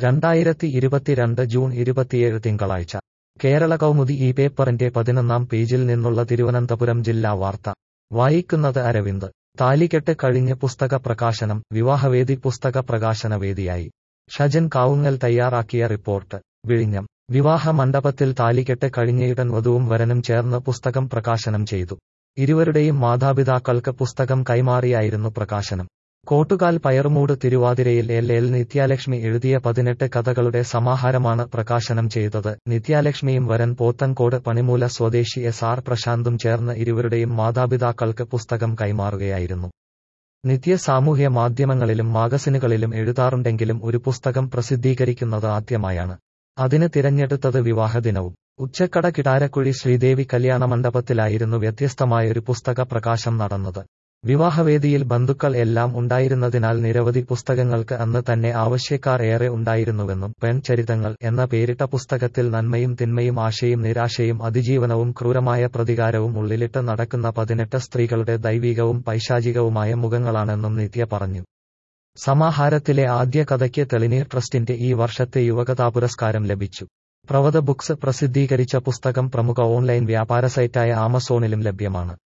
രണ്ടായിരത്തി ഇരുപത്തിരണ്ട് ജൂൺ ഇരുപത്തിയേഴ് തിങ്കളാഴ്ച കേരള കൗമുദി ഈ പേപ്പറിന്റെ പതിനൊന്നാം പേജിൽ നിന്നുള്ള തിരുവനന്തപുരം ജില്ലാ വാർത്ത വായിക്കുന്നത് അരവിന്ദ് താലികെട്ട് കഴിഞ്ഞ് പുസ്തക പ്രകാശനം വിവാഹവേദി പുസ്തക പ്രകാശന വേദിയായി ഷജൻ കാവുങ്ങൽ തയ്യാറാക്കിയ റിപ്പോർട്ട് വിഴിഞ്ഞം വിവാഹ മണ്ഡപത്തിൽ താലികെട്ട് കഴിഞ്ഞയുടൻ വധുവും വരനും ചേർന്ന് പുസ്തകം പ്രകാശനം ചെയ്തു ഇരുവരുടെയും മാതാപിതാക്കൾക്ക് പുസ്തകം കൈമാറിയായിരുന്നു പ്രകാശനം കോട്ടുകാൽ പയറുമൂട് തിരുവാതിരയിൽ എൽ എൽ നിത്യാലക്ഷ്മി എഴുതിയ പതിനെട്ട് കഥകളുടെ സമാഹാരമാണ് പ്രകാശനം ചെയ്തത് നിത്യാലക്ഷ്മിയും വരൻ പോത്തൻകോട് പണിമൂല സ്വദേശി എസ് ആർ പ്രശാന്തും ചേർന്ന് ഇരുവരുടെയും മാതാപിതാക്കൾക്ക് പുസ്തകം കൈമാറുകയായിരുന്നു നിത്യ സാമൂഹ്യ മാധ്യമങ്ങളിലും മാഗസിനുകളിലും എഴുതാറുണ്ടെങ്കിലും ഒരു പുസ്തകം പ്രസിദ്ധീകരിക്കുന്നത് ആദ്യമായാണ് അതിന് തിരഞ്ഞെടുത്തത് വിവാഹദിനവും ഉച്ചക്കട കിടാരക്കുഴി ശ്രീദേവി കല്യാണ മണ്ഡപത്തിലായിരുന്നു വ്യത്യസ്തമായൊരു പുസ്തക പ്രകാശം നടന്നത് വിവാഹവേദിയിൽ ബന്ധുക്കൾ എല്ലാം ഉണ്ടായിരുന്നതിനാൽ നിരവധി പുസ്തകങ്ങൾക്ക് അന്ന് തന്നെ ആവശ്യക്കാർ ഏറെ ഉണ്ടായിരുന്നുവെന്നും പെൺചരിതങ്ങൾ എന്ന പേരിട്ട പുസ്തകത്തിൽ നന്മയും തിന്മയും ആശയും നിരാശയും അതിജീവനവും ക്രൂരമായ പ്രതികാരവും ഉള്ളിലിട്ട് നടക്കുന്ന പതിനെട്ട് സ്ത്രീകളുടെ ദൈവികവും പൈശാചികവുമായ മുഖങ്ങളാണെന്നും നിത്യ പറഞ്ഞു സമാഹാരത്തിലെ ആദ്യ കഥയ്ക്ക് തെളിനീർ ട്രസ്റ്റിന്റെ ഈ വർഷത്തെ യുവകഥാ പുരസ്കാരം ലഭിച്ചു പ്രവത ബുക്സ് പ്രസിദ്ധീകരിച്ച പുസ്തകം പ്രമുഖ ഓൺലൈൻ വ്യാപാര സൈറ്റായ ആമസോണിലും ലഭ്യമാണ്